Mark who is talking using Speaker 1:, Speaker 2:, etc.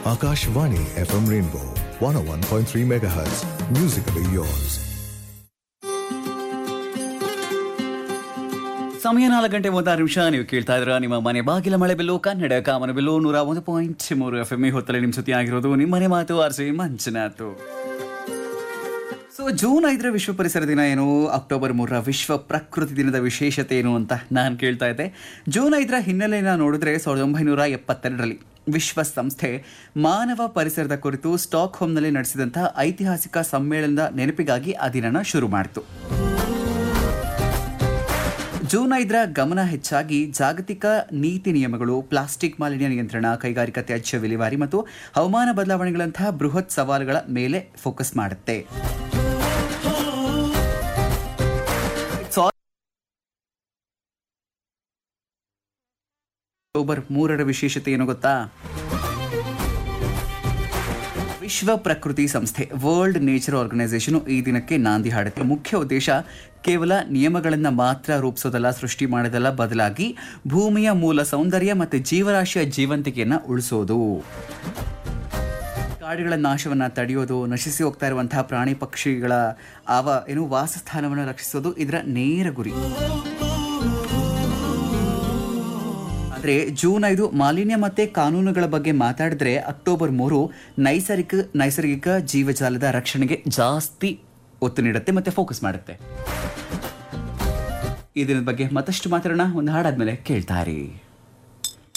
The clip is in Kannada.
Speaker 1: Akashvani FM Rainbow 101.3 MHz. Musically yours.
Speaker 2: ಸಮಯ ನಾಲ್ಕು ಗಂಟೆ ಮೂವತ್ತಾರು ನಿಮಿಷ ನೀವು ಕೇಳ್ತಾ ಇದ್ರ ನಿಮ್ಮ ಮನೆ ಬಾಗಿಲ ಮಳೆ ಬಿಲ್ಲು ಕನ್ನಡ ಕಾಮನ ಬಿಲ್ಲು ನೂರ ಒಂದು ಪಾಯಿಂಟ್ ಮೂರು ಎಫ್ ಎಮ್ ಹೊತ್ತಲ್ಲಿ ನಿಮ್ಮ ಸುದ್ದಿ ಆಗಿರೋದು ನಿಮ್ಮನೆ ಮಾತು R C Manjunath so June ಐದರ ವಿಶ್ವ ಪರಿಸರ ದಿನ ಏನು ಅಕ್ಟೋಬರ್ ಮೂರರ ವಿಶ್ವ ಪ್ರಕೃತಿ ದಿನದ ವಿಶೇಷತೆ ಏನು ಅಂತ ನಾನು ಕೇಳ್ತಾ ಇದ್ದೆ ಜೂನ್ ಐದರ ಹಿನ್ನೆಲೆಯನ್ನು ನೋಡಿದ್ರೆ ಸಾವಿರದ ಒಂಬೈನೂರ ಎಪ್ಪತ್ತೆರಡರಲ್ಲಿ ವಿಶ್ವಸಂಸ್ಥೆ ಮಾನವ ಪರಿಸರದ ಕುರಿತು ಸ್ಟಾಕ್ ಹೋಮ್ನಲ್ಲಿ ನಡೆಸಿದಂತಹ ಐತಿಹಾಸಿಕ ಸಮ್ಮೇಳನದ ನೆನಪಿಗಾಗಿ ಆ ದಿನನ ಶುರು ಮಾಡಿತು ಜೂನ್ ಐದರ ಗಮನ ಹೆಚ್ಚಾಗಿ ಜಾಗತಿಕ ನೀತಿ ನಿಯಮಗಳು ಪ್ಲಾಸ್ಟಿಕ್ ಮಾಲಿನ್ಯ ನಿಯಂತ್ರಣ ಕೈಗಾರಿಕಾ ತ್ಯಾಜ್ಯ ವಿಲೇವಾರಿ ಮತ್ತು ಹವಾಮಾನ ಬದಲಾವಣೆಗಳಂತಹ ಬೃಹತ್ ಸವಾಲುಗಳ ಮೇಲೆ ಫೋಕಸ್ ಮಾಡುತ್ತೆ ಅಕ್ಟೋಬರ್ ಮೂರರ ವಿಶೇಷತೆ ಏನು ಗೊತ್ತಾ ವಿಶ್ವ ಪ್ರಕೃತಿ ಸಂಸ್ಥೆ ವರ್ಲ್ಡ್ ನೇಚರ್ ಆರ್ಗನೈಸೇಷನ್ ಈ ದಿನಕ್ಕೆ ನಾಂದಿ ಹಾಡುತ್ತೆ ಮುಖ್ಯ ಉದ್ದೇಶ ಕೇವಲ ನಿಯಮಗಳನ್ನು ಮಾತ್ರ ರೂಪಿಸೋದಲ್ಲ ಸೃಷ್ಟಿ ಮಾಡೋದಲ್ಲ ಬದಲಾಗಿ ಭೂಮಿಯ ಮೂಲ ಸೌಂದರ್ಯ ಮತ್ತು ಜೀವರಾಶಿಯ ಜೀವಂತಿಕೆಯನ್ನು ಉಳಿಸೋದು ಕಾಡುಗಳ ನಾಶವನ್ನ ತಡೆಯೋದು ನಶಿಸಿ ಹೋಗ್ತಾ ಇರುವಂತಹ ಪ್ರಾಣಿ ಪಕ್ಷಿಗಳ ಆವ ಏನು ವಾಸಸ್ಥಾನವನ್ನು ರಕ್ಷಿಸೋದು ಇದರ ನೇರ ಗುರಿ ಆದರೆ ಜೂನ್ ಐದು ಮಾಲಿನ್ಯ ಮತ್ತೆ ಕಾನೂನುಗಳ ಬಗ್ಗೆ ಮಾತಾಡಿದ್ರೆ ಅಕ್ಟೋಬರ್ ಮೂರು ನೈಸರ್ಗಿಕ ನೈಸರ್ಗಿಕ ಜೀವಜಾಲದ ರಕ್ಷಣೆಗೆ ಜಾಸ್ತಿ ಒತ್ತು ನೀಡುತ್ತೆ ಮತ್ತೆ ಫೋಕಸ್ ಮಾಡುತ್ತೆ ಈ ದಿನದ ಬಗ್ಗೆ ಮತ್ತಷ್ಟು ಮಾತಾಡೋಣ ಒಂದು ಹಾಡಾದ್ಮೇಲೆ ಕೇಳ್ತಾರೆ